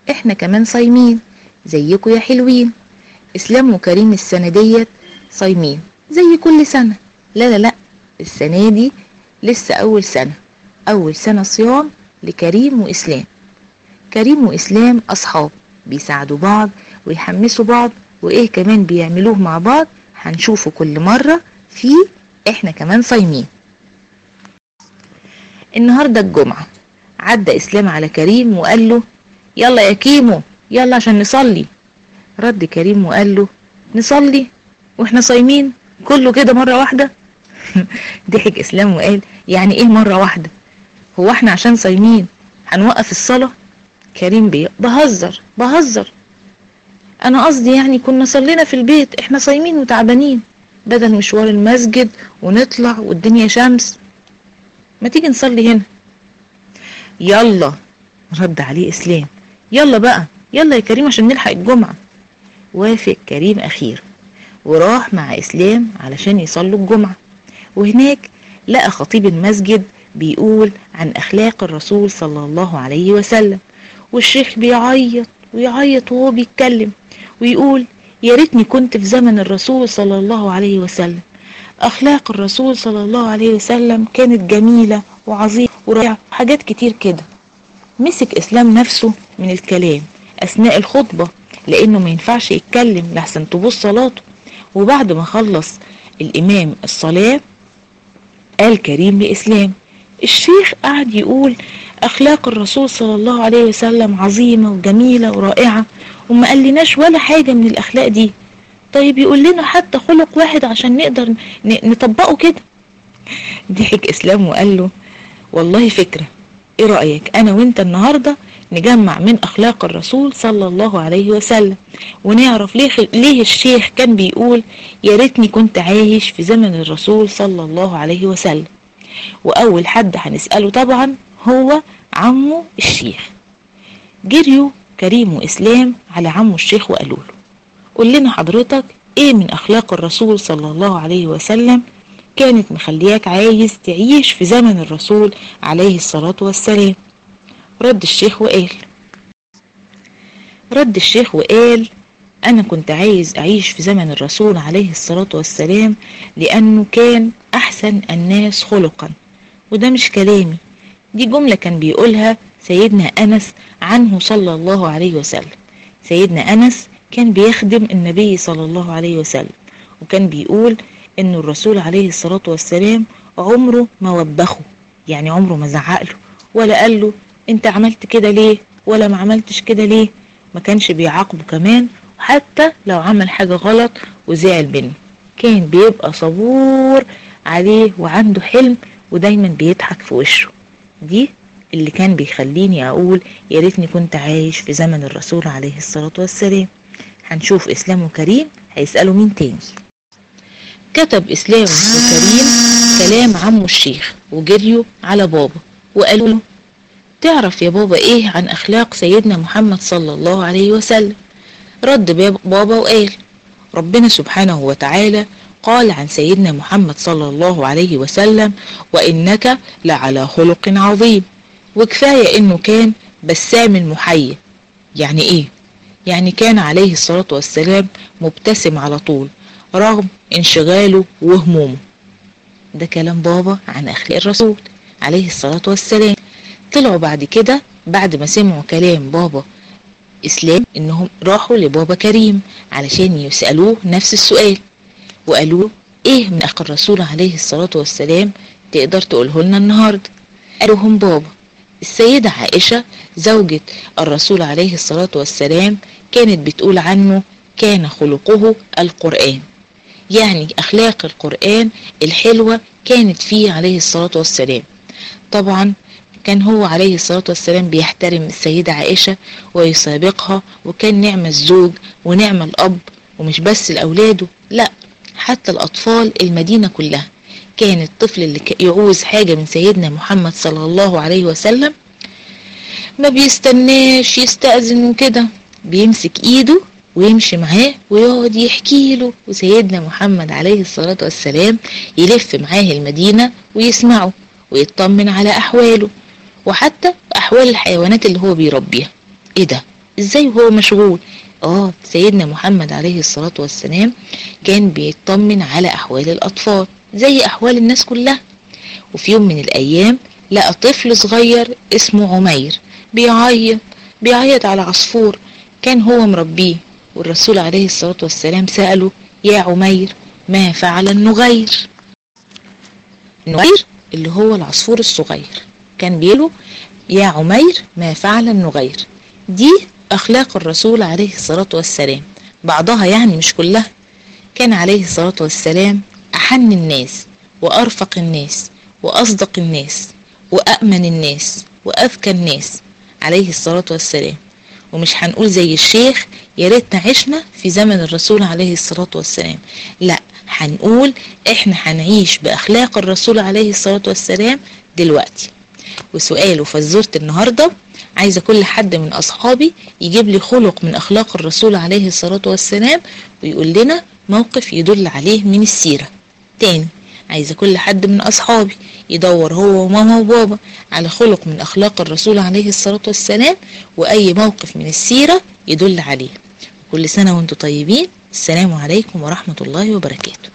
احنا كمان صايمين زيكم يا حلوين اسلام وكريم السنة ديت صايمين زي كل سنة لا لا لا السنة دي لسه أول سنة أول سنة صيام لكريم وإسلام كريم وإسلام أصحاب بيساعدوا بعض ويحمسوا بعض وإيه كمان بيعملوه مع بعض هنشوفه كل مرة في إحنا كمان صايمين النهاردة الجمعة عدى إسلام على كريم وقال له يلا يا كيمو يلا عشان نصلي رد كريم وقال له نصلي واحنا صايمين كله كده مرة واحدة ضحك إسلام وقال يعني إيه مرة واحدة هو احنا عشان صايمين هنوقف الصلاة كريم بي بهزر بهزر أنا قصدي يعني كنا صلينا في البيت احنا صايمين وتعبانين بدل مشوار المسجد ونطلع والدنيا شمس ما تيجي نصلي هنا يلا رد عليه إسلام يلا بقى يلا يا كريم عشان نلحق الجمعة وافق كريم أخير وراح مع إسلام علشان يصلوا الجمعة وهناك لقى خطيب المسجد بيقول عن أخلاق الرسول صلى الله عليه وسلم والشيخ بيعيط ويعيط وهو بيتكلم ويقول يا ريتني كنت في زمن الرسول صلى الله عليه وسلم أخلاق الرسول صلى الله عليه وسلم كانت جميلة وعظيمة ورائعة حاجات كتير كده مسك إسلام نفسه من الكلام أثناء الخطبة لأنه ما ينفعش يتكلم لحسن تبوظ صلاته وبعد ما خلص الإمام الصلاة قال كريم لإسلام الشيخ قعد يقول أخلاق الرسول صلى الله عليه وسلم عظيمة وجميلة ورائعة وما قالناش ولا حاجة من الأخلاق دي طيب يقول لنا حتى خلق واحد عشان نقدر نطبقه كده ضحك إسلام وقال له والله فكرة ايه رأيك انا وانت النهاردة نجمع من اخلاق الرسول صلى الله عليه وسلم ونعرف ليه, ليه الشيخ كان بيقول يا ريتني كنت عايش في زمن الرسول صلى الله عليه وسلم واول حد هنسأله طبعا هو عمه الشيخ جريوا كريم واسلام على عمه الشيخ وقالوا له قول لنا حضرتك ايه من اخلاق الرسول صلى الله عليه وسلم كانت مخلياك عايز تعيش في زمن الرسول عليه الصلاة والسلام رد الشيخ وقال رد الشيخ وقال أنا كنت عايز أعيش في زمن الرسول عليه الصلاة والسلام لأنه كان أحسن الناس خلقا وده مش كلامي دي جملة كان بيقولها سيدنا أنس عنه صلى الله عليه وسلم سيدنا أنس كان بيخدم النبي صلى الله عليه وسلم وكان بيقول ان الرسول عليه الصلاة والسلام عمره ما وبخه يعني عمره ما زعقله ولا قال له انت عملت كده ليه ولا ما عملتش كده ليه ما كانش بيعاقبه كمان حتى لو عمل حاجة غلط وزعل منه كان بيبقى صبور عليه وعنده حلم ودايما بيضحك في وشه دي اللي كان بيخليني اقول يا ريتني كنت عايش في زمن الرسول عليه الصلاة والسلام هنشوف اسلام وكريم هيسألوا مين تاني كتب إسلام وكريم كلام عمه الشيخ وجريوا على بابا وقالوا له تعرف يا بابا إيه عن أخلاق سيدنا محمد صلى الله عليه وسلم رد بابا وقال ربنا سبحانه وتعالى قال عن سيدنا محمد صلى الله عليه وسلم وإنك لعلى خلق عظيم وكفاية إنه كان بسام المحيي يعني إيه؟ يعني كان عليه الصلاة والسلام مبتسم على طول رغم انشغاله وهمومه ده كلام بابا عن أخلاق الرسول عليه الصلاة والسلام طلعوا بعد كده بعد ما سمعوا كلام بابا إسلام إنهم راحوا لبابا كريم علشان يسألوه نفس السؤال وقالوا إيه من أخ الرسول عليه الصلاة والسلام تقدر تقوله لنا النهاردة قالوا هم بابا السيدة عائشة زوجة الرسول عليه الصلاة والسلام كانت بتقول عنه كان خلقه القرآن يعني أخلاق القرآن الحلوة كانت فيه عليه الصلاة والسلام طبعا كان هو عليه الصلاة والسلام بيحترم السيدة عائشة ويسابقها وكان نعم الزوج ونعم الأب ومش بس لأولاده لا حتى الأطفال المدينة كلها كان الطفل اللي يعوز حاجة من سيدنا محمد صلى الله عليه وسلم ما بيستناش يستأذن وكده بيمسك ايده ويمشي معاه ويقعد يحكي له وسيدنا محمد عليه الصلاة والسلام يلف معاه المدينة ويسمعه ويطمن على أحواله وحتى أحوال الحيوانات اللي هو بيربيها إيه ده ازاي وهو مشغول اه سيدنا محمد عليه الصلاة والسلام كان بيطمن على احوال الاطفال زي احوال الناس كلها وفي يوم من الايام لقى طفل صغير اسمه عمير بيعيط بيعيط على عصفور كان هو مربيه والرسول عليه الصلاة والسلام سأله يا عمير ما فعل النغير النغير اللي هو العصفور الصغير كان بيقوله يا عمير ما فعل النغير دي أخلاق الرسول عليه الصلاة والسلام بعضها يعني مش كلها كان عليه الصلاة والسلام أحن الناس وأرفق الناس وأصدق الناس وأأمن الناس وأذكى الناس عليه الصلاة والسلام ومش هنقول زي الشيخ يا ريتنا عشنا في زمن الرسول عليه الصلاة والسلام لا هنقول احنا هنعيش بأخلاق الرسول عليه الصلاة والسلام دلوقتي وسؤال وفزورة النهاردة عايزة كل حد من أصحابي يجيب لي خلق من أخلاق الرسول عليه الصلاة والسلام ويقول لنا موقف يدل عليه من السيرة تاني عايزة كل حد من أصحابي يدور هو وماما وبابا على خلق من أخلاق الرسول عليه الصلاة والسلام وأي موقف من السيرة يدل عليه كل سنة وانتم طيبين السلام عليكم ورحمة الله وبركاته